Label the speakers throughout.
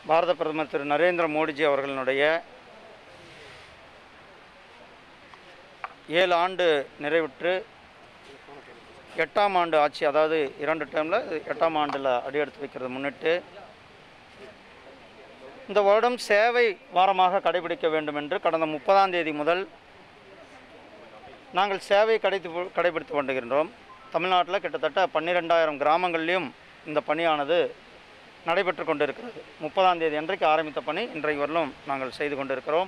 Speaker 1: பாரத பிரதமர் திரு நரேந்திர மோடிஜி அவர்களினுடைய ஏழு ஆண்டு நிறைவுற்று எட்டாம் ஆண்டு ஆட்சி அதாவது இரண்டு டைமில் எட்டாம் ஆண்டில் அடியெடுத்து வைக்கிறத முன்னிட்டு இந்த வருடம் சேவை வாரமாக கடைபிடிக்க வேண்டும் என்று கடந்த முப்பதாம் தேதி முதல் நாங்கள் சேவை கடைத்து கடைபிடித்து கொண்டிருக்கின்றோம் தமிழ்நாட்டில் கிட்டத்தட்ட பன்னிரெண்டாயிரம் கிராமங்கள்லேயும் இந்த பணியானது நடைபெற்று கொண்டிருக்கிறது முப்பதாம் தேதி அன்றைக்கு ஆரம்பித்த பணி இன்றைக்கு வரலும் நாங்கள் செய்து கொண்டிருக்கிறோம்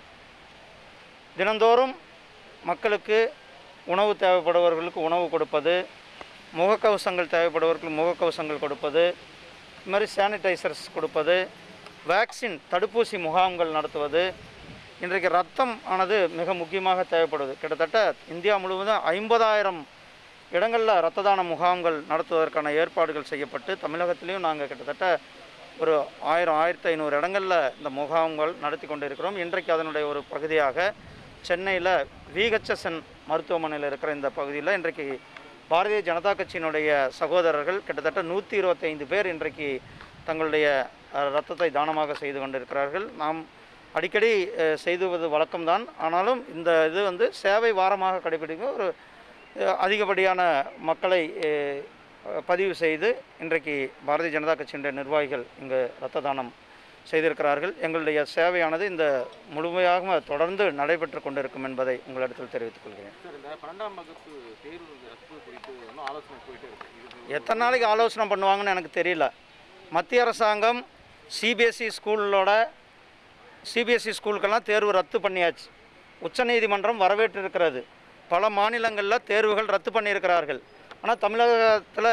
Speaker 1: தினந்தோறும் மக்களுக்கு உணவு தேவைப்படுபவர்களுக்கு உணவு கொடுப்பது முகக்கவசங்கள் தேவைப்படுபவர்களுக்கு முகக்கவசங்கள் கொடுப்பது இது மாதிரி சானிடைசர்ஸ் கொடுப்பது வேக்சின் தடுப்பூசி முகாம்கள் நடத்துவது இன்றைக்கு ரத்தம் ஆனது மிக முக்கியமாக தேவைப்படுது கிட்டத்தட்ட இந்தியா முழுவதும் ஐம்பதாயிரம் இடங்களில் இரத்த தான முகாம்கள் நடத்துவதற்கான ஏற்பாடுகள் செய்யப்பட்டு தமிழகத்திலையும் நாங்கள் கிட்டத்தட்ட ஒரு ஆயிரம் ஆயிரத்தி ஐநூறு இடங்களில் இந்த முகாம்கள் நடத்தி கொண்டிருக்கிறோம் இன்றைக்கு அதனுடைய ஒரு பகுதியாக சென்னையில் விஹெச்எஸ்என் மருத்துவமனையில் இருக்கிற இந்த பகுதியில் இன்றைக்கு பாரதிய ஜனதா கட்சியினுடைய சகோதரர்கள் கிட்டத்தட்ட நூற்றி இருபத்தைந்து பேர் இன்றைக்கு தங்களுடைய அஹ், இரத்தத்தை தானமாக செய்து கொண்டிருக்கிறார்கள் நாம் அடிக்கடி அஹ், செய்துவது வழக்கம்தான் ஆனாலும் இந்த இது வந்து சேவை வாரமாக கடைபிடிக்கும் ஒரு அஹ், அதிகப்படியான மக்களை அஹ், பதிவு செய்து இன்றைக்கு பாரதிய ஜனதா கட்சியினுடைய நிர்வாகிகள் இங்கு இரத்த தானம் செய்திருக்கிறார்கள் எங்களுடைய சேவையானது இந்த முழுமையாக தொடர்ந்து நடைபெற்று கொண்டிருக்கும் என்பதை உங்களிடத்தில் தெரிவித்துக் கொள்கிறேன்
Speaker 2: சார் இந்த பன்னெண்டாம் வகுப்பு தேர்வு ரத்து குறித்து இன்னும் ஆலோசனை போயிட்டே இருக்கு இது
Speaker 1: எத்தனை நாளைக்கு ஆலோசனை பண்ணுவாங்கன்னு எனக்கு தெரியல மத்திய அரசாங்கம் சிபிஎஸ்சி ஸ்கூலோட சிபிஎஸ்சி ஸ்கூலுக்கெல்லாம் தேர்வு ரத்து பண்ணியாச்சு உச்சநீதிமன்றம் வரவேற்றிருக்கிறது பல மாநிலங்களில் தேர்வுகள் ரத்து பண்ணியிருக்கிறார்கள் ஆனால் தமிழகத்தில்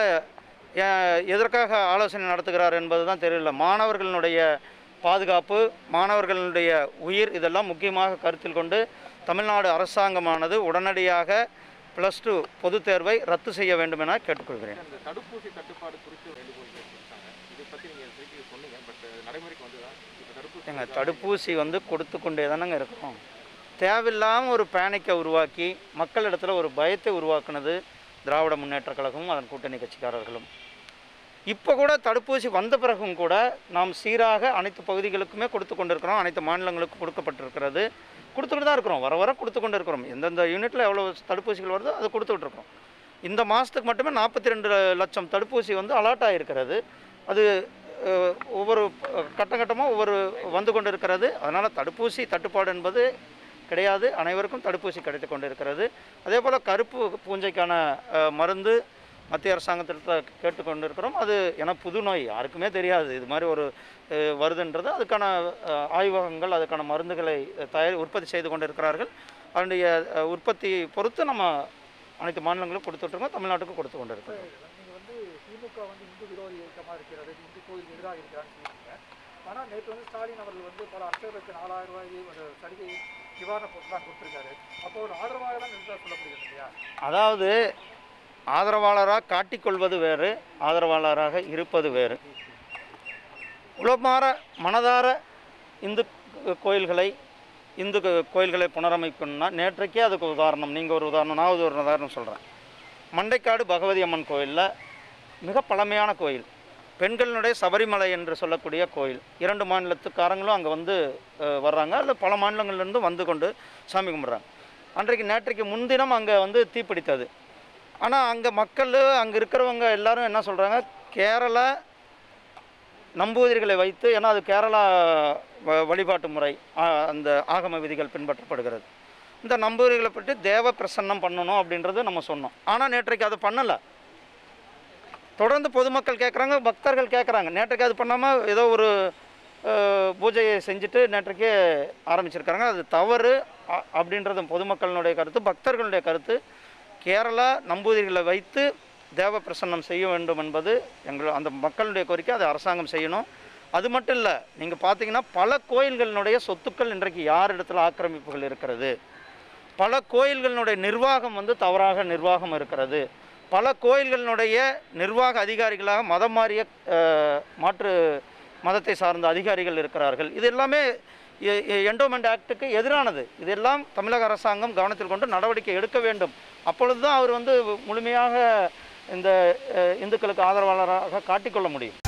Speaker 1: எதற்காக ஆலோசனை நடத்துகிறார் என்பது தான் தெரியல மாணவர்களுடைய பாதுகாப்பு மாணவர்களுடைய உயிர் இதெல்லாம் முக்கியமாக கருத்தில் கொண்டு தமிழ்நாடு அரசாங்கமானது உடனடியாக ப்ளஸ் டூ பொதுத் தேர்வை ரத்து செய்ய வேண்டும் என கேட்டுக்கொள்கிறேன்
Speaker 2: அந்த தடுப்பூசி தட்டுப்பாடு குறித்து வேண்டுகோள் கேட்டிருக்காங்க இதை பற்றி நீங்கள் திருப்பி சொன்னீங்க பட் நடைமுறைக்கு வந்து இப்போ தடுப்பூசி
Speaker 1: எங்க தடுப்பூசி வந்து கொடுத்து கொண்டே தானங்க இருக்கிறோம் தேவையில்லாமல் ஒரு பேனிக்கை உருவாக்கி மக்களிடத்தில் ஒரு பயத்தை உருவாக்குனது திராவிட முன்னேற்றக் கழகமும் அதன் கூட்டணி கட்சிக்காரர்களும் இப்போ கூட தடுப்பூசி வந்த பிறகும் கூட நாம் சீராக அனைத்து பகுதிகளுக்குமே கொடுத்து கொண்டிருக்கிறோம் அனைத்து மாநிலங்களுக்கும் கொடுக்கப்பட்டிருக்கிறது கொடுத்துக்கிட்டு தான் இருக்கிறோம் வர வர கொடுத்து கொண்டு இருக்கிறோம் எந்தெந்த யூனிட்டில் எவ்வளோ தடுப்பூசிகள் வருதோ அதை கொடுத்துக்கிட்டு இருக்கோம் இந்த மாதத்துக்கு மட்டுமே நாற்பத்தி ரெண்டு லட்சம் தடுப்பூசி வந்து அலாட் ஆகிருக்கிறது அது அஹ், ஒவ்வொரு அஹ், கட்டம் கட்டமாக ஒவ்வொரு வந்து கொண்டு இருக்கிறது அதனால் தடுப்பூசி தட்டுப்பாடு என்பது கிடையாது அனைவருக்கும் தடுப்பூசி கிடைத்து கொண்டு இருக்கிறது அதே போல் கருப்பு பூஞ்சைக்கான அஹ், மருந்து மத்திய அரசாங்கத்திட்ட கேட்டுக்கொண்டு இருக்கிறோம் அது ஏன்னா புது நோய் யாருக்குமே தெரியாது இது மாதிரி ஒரு அஹ், வருதுன்றது அதுக்கான அஹ், ஆய்வகங்கள் அதுக்கான மருந்துகளை அஹ், தயார் உற்பத்தி செய்து கொண்டு இருக்கிறார்கள் அதனுடைய அஹ், உற்பத்தி பொறுத்து நம்ம அனைத்து மாநிலங்களுக்கும் கொடுத்துட்ருக்கோம் தமிழ்நாட்டுக்கும் கொடுத்து கொண்டு இருக்கிறோம்
Speaker 3: நீங்கள் வந்து திமுக வந்து இந்து விரோதி இயக்கமாக இருக்கிறது இந்து கோயில் எதிராக இருக்கிறான்னு சொல்லியிருக்கீங்க ஆனால் நேற்று வந்து ஸ்டாலின் அவர்கள் வந்து பல அர்ச்சகருக்கு நாலாயிரம் ரூபாய் ஒரு சலுகை நிவாரண பொருட்கள்லாம் கொடுத்துருக்காரு அப்போ ஒரு ஆதரவாக தான் நிறுத்த சொல்லப்படுகிறது இல்லையா
Speaker 1: அதாவது ஆதரவாளராக காட்டிக்கொள்வது வேறு ஆதரவாளராக இருப்பது வேறு உளமாற மனதார இந்து கோயில்களை இந்து கோ- கோயில்களை புனரமைக்கணும்னா நேற்றைக்கே அதுக்கு உதாரணம் நீங்கள் ஒரு உதாரணம் நான் ஒரு உதாரணம் சொல்கிறேன் மண்டைக்காடு பகவதி அம்மன் கோயிலில் மிக பழமையான கோயில் பெண்களினுடைய சபரிமலை என்று சொல்லக்கூடிய கோயில் இரண்டு மாநிலத்துக்காரங்களும் அங்கே வந்து அஹ், வர்றாங்க அல்ல பல மாநிலங்கள்லேருந்து வந்து கொண்டு சாமி கும்பிட்றாங்க அன்றைக்கு நேற்றைக்கு முன்தினம் அங்கே வந்து தீப்பிடித்தது ஆனால் அங்கே மக்கள் அங்கே இருக்கிறவங்க எல்லாரும் என்ன சொல்கிறாங்க கேரள நம்பூதிரிகளை வைத்து ஏன்னா அது கேரளா வ- வழிபாட்டு முறை ஆ, அந்த ஆகம விதிகள் பின்பற்றப்படுகிறது இந்த நம்பூதிரிகளை பற்றி தேவ பிரசன்னம் பண்ணணும் அப்படின்றது நம்ம சொன்னோம் ஆனால் நேற்றைக்கு அதை பண்ணலை தொடர்ந்து பொதுமக்கள் கேட்குறாங்க பக்தர்கள் கேட்குறாங்க நேற்றைக்கு அது பண்ணாமல் ஏதோ ஒரு அஹ், பூஜையை செஞ்சுட்டு நேற்றைக்கே ஆரம்பிச்சிருக்காங்க அது தவறு அ- அப்படின்றது பொதுமக்களினுடைய கருத்து பக்தர்களுடைய கருத்து கேரளா நம்பூதிரிகளை வைத்து தேவ பிரசன்னம் செய்ய வேண்டும் என்பது எங்கள் அந்த மக்களுடைய கோரிக்கை அதை அரசாங்கம் செய்யணும் அது மட்டும் இல்லை நீங்கள் பார்த்தீங்கன்னா பல கோயில்களினுடைய சொத்துக்கள் இன்றைக்கு யார் இடத்துல ஆக்கிரமிப்புகள் இருக்கிறது பல கோயில்களினுடைய நிர்வாகம் வந்து தவறாக நிர்வாகம் இருக்கிறது பல கோயில்களினுடைய நிர்வாக அதிகாரிகளாக மதம் மாறிய அஹ், மாற்று மதத்தை சார்ந்த அதிகாரிகள் இருக்கிறார்கள் இது எல்லாமே என்டோமெண்ட் ஆக்டுக்கு எதிரானது இதெல்லாம் தமிழக அரசாங்கம் கவனத்தில் கொண்டு நடவடிக்கை எடுக்க வேண்டும் அப்பொழுது தான் அவர் வந்து முழுமையாக இந்த அஹ், இந்துக்களுக்கு ஆதரவாளராக காட்டிக்கொள்ள முடியும்